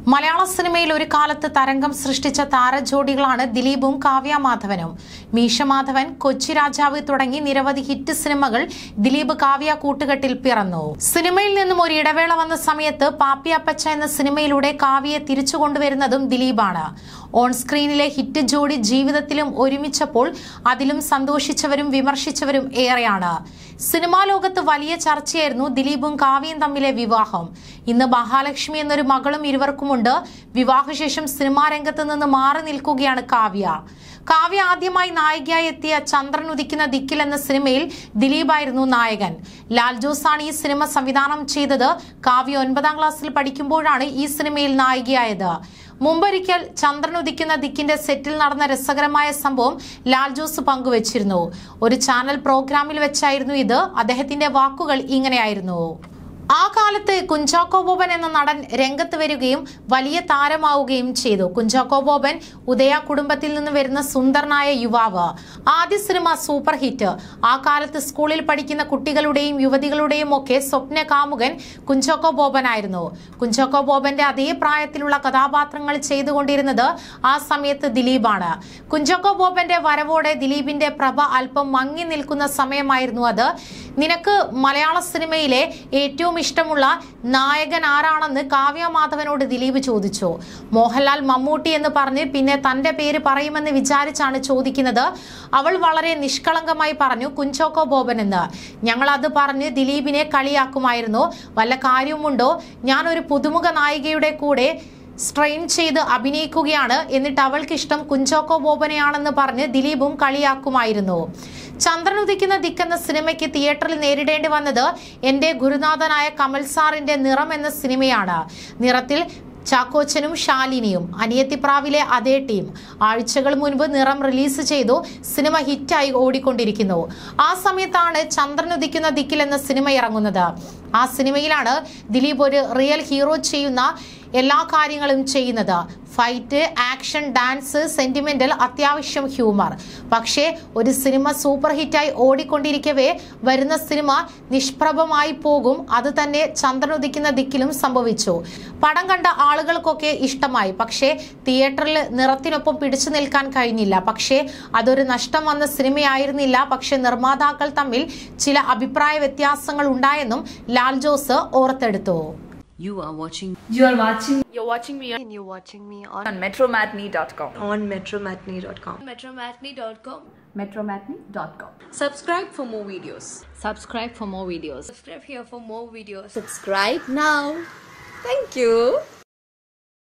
മലയാള സിനിമയിൽ ഒരു കാലത്ത് തരംഗം സൃഷ്ടിച്ച താരജോഡികളാണ് ദിലീപും കാവ്യ മാധവനും മീശ മാധവൻ കൊച്ചി രാജാവ് തുടങ്ങി നിരവധി ഹിറ്റ് സിനിമകൾ ദിലീപ് കാവ്യ കൂട്ടുകെട്ടിൽ പിറന്നു സിനിമയിൽ നിന്നും ഒരു ഇടവേള വന്ന സമയത്ത് പാപ്പിയപ്പച്ച എന്ന സിനിമയിലൂടെ കാവ്യയെ തിരിച്ചു കൊണ്ടുവരുന്നതും ദിലീപാണ് ഓൺ സ്ക്രീനിലെ ഹിറ്റ് ജോഡി ജീവിതത്തിലും ഒരുമിച്ചപ്പോൾ അതിലും സന്തോഷിച്ചവരും വിമർശിച്ചവരും ഏറെയാണ് സിനിമാ ലോകത്ത് വലിയ ചർച്ചയായിരുന്നു ദിലീപും കാവ്യയും തമ്മിലെ വിവാഹം ഇന്ന് മഹാലക്ഷ്മി എന്നൊരു മകളും ഇരുവർക്കുമുണ്ട് വിവാഹശേഷം സിനിമാ രംഗത്ത് നിന്ന് മാറി നിൽക്കുകയാണ് കാവ്യ കാവ്യ ആദ്യമായി നായികയായി എത്തിയ ചന്ദ്രൻ ഉദിക്കുന്ന ദിക്കിൽ എന്ന സിനിമയിൽ ദിലീപായിരുന്നു നായകൻ ലാൽ ജോസാണ് ഈ സിനിമ സംവിധാനം ചെയ്തത് കാവ്യ ഒൻപതാം ക്ലാസ്സിൽ പഠിക്കുമ്പോഴാണ് ഈ സിനിമയിൽ നായികയായത് മുമ്പൊരിക്കൽ ചന്ദ്രൻ ഉദിക്കുന്ന ദിക്കിന്റെ സെറ്റിൽ നടന്ന രസകരമായ സംഭവം ലാൽ ജോസ് പങ്കുവച്ചിരുന്നു ഒരു ചാനൽ പ്രോഗ്രാമിൽ വെച്ചായിരുന്നു ഇത് അദ്ദേഹത്തിന്റെ വാക്കുകൾ ഇങ്ങനെയായിരുന്നു ആ കാലത്ത് കുഞ്ചാക്കോ ബോബൻ എന്ന നടൻ രംഗത്ത് വരികയും വലിയ താരമാവുകയും ചെയ്തു കുഞ്ചാക്കോ ബോബൻ ഉദയ കുടുംബത്തിൽ നിന്ന് വരുന്ന സുന്ദരനായ യുവാവ് ആദ്യ സിനിമ സൂപ്പർ ഹിറ്റ് ആ കാലത്ത് സ്കൂളിൽ പഠിക്കുന്ന കുട്ടികളുടെയും യുവതികളുടെയും ഒക്കെ സ്വപ്ന കാമുകൻ കുഞ്ചാക്കോ ബോബനായിരുന്നു കുഞ്ചാക്കോ ബോബന്റെ അതേ പ്രായത്തിലുള്ള കഥാപാത്രങ്ങൾ ചെയ്തുകൊണ്ടിരുന്നത് ആ സമയത്ത് ദിലീപാണ് കുഞ്ചാക്കോ ബോബന്റെ വരവോടെ ദിലീപിന്റെ പ്രഭ അല്പം മങ്ങി നിൽക്കുന്ന സമയമായിരുന്നു അത് നിനക്ക് മലയാള സിനിമയിലെ ഏറ്റവും ഇഷ്ടമുള്ള നായകൻ ആരാണെന്ന് കാവ്യ മാധവനോട് ദിലീപ് ചോദിച്ചു മോഹൻലാൽ മമ്മൂട്ടി എന്ന് പറഞ്ഞ് പിന്നെ തന്റെ പേര് പറയുമെന്ന് വിചാരിച്ചാണ് ചോദിക്കുന്നത് അവൾ വളരെ നിഷ്കളങ്കമായി പറഞ്ഞു കുഞ്ചോക്കോ ബോബൻ എന്ന് ഞങ്ങൾ അത് പറഞ്ഞ് ദിലീപിനെ കളിയാക്കുമായിരുന്നു വല്ല കാര്യവുമുണ്ടോ ഞാൻ ഒരു പുതുമുഖ നായികയുടെ കൂടെ സ്ട്രെയിൻ ചെയ്ത് അഭിനയിക്കുകയാണ് എന്നിട്ട് അവൾക്ക് ഇഷ്ടം കുഞ്ചോക്കോ ബോബനെയാണെന്ന് പറഞ്ഞ് ദിലീപും കളിയാക്കുമായിരുന്നു ചന്ദ്രൻ ഉദിക്കുന്ന ദിക്കെന്ന സിനിമയ്ക്ക് തിയേറ്ററിൽ നേരിടേണ്ടി വന്നത് എന്റെ ഗുരുനാഥനായ കമൽ സാറിന്റെ നിറം എന്ന സിനിമയാണ് നിറത്തിൽ ചാക്കോച്ചനും ശാലിനിയും അനിയത്തിപ്രാവിലെ അതേ ടീം ആഴ്ചകൾ മുൻപ് നിറം റിലീസ് ചെയ്തു സിനിമ ഹിറ്റായി ഓടിക്കൊണ്ടിരിക്കുന്നു ആ സമയത്താണ് ചന്ദ്രൻ ഉദിക്കുന്ന ദിക്കിൽ എന്ന സിനിമ ഇറങ്ങുന്നത് ആ സിനിമയിലാണ് ദിലീപ് ഒരു റിയൽ ഹീറോ ചെയ്യുന്ന എല്ലാ കാര്യങ്ങളും ചെയ്യുന്നത് ഫൈറ്റ് ആക്ഷൻ ഡാൻസ് സെന്റിമെന്റൽ അത്യാവശ്യം ഹ്യൂമർ പക്ഷേ ഒരു സിനിമ സൂപ്പർ ഹിറ്റായി ഓടിക്കൊണ്ടിരിക്കവേ വരുന്ന സിനിമ നിഷ്പ്രഭമായി പോകും അത് തന്നെ ചന്ദ്രനുദിക്കുന്ന ദിക്കിലും സംഭവിച്ചു പടം കണ്ട ആളുകൾക്കൊക്കെ ഇഷ്ടമായി പക്ഷേ തിയേറ്ററിൽ നിറത്തിനൊപ്പം പിടിച്ചു നിൽക്കാൻ കഴിഞ്ഞില്ല പക്ഷേ അതൊരു നഷ്ടം വന്ന സിനിമയായിരുന്നില്ല പക്ഷെ നിർമ്മാതാക്കൾ തമ്മിൽ ചില അഭിപ്രായ വ്യത്യാസങ്ങൾ ഉണ്ടായെന്നും Lal Jose ഓർത്തെടുത്തു You are watching You are watching You're watching me on, and you're watching me on, on metromatney.com. on metromatney.com. metromatney.com. Metromatney.com. Subscribe for more videos. subscribe for more videos. Subscribe here for more videos. Subscribe now. Thank you.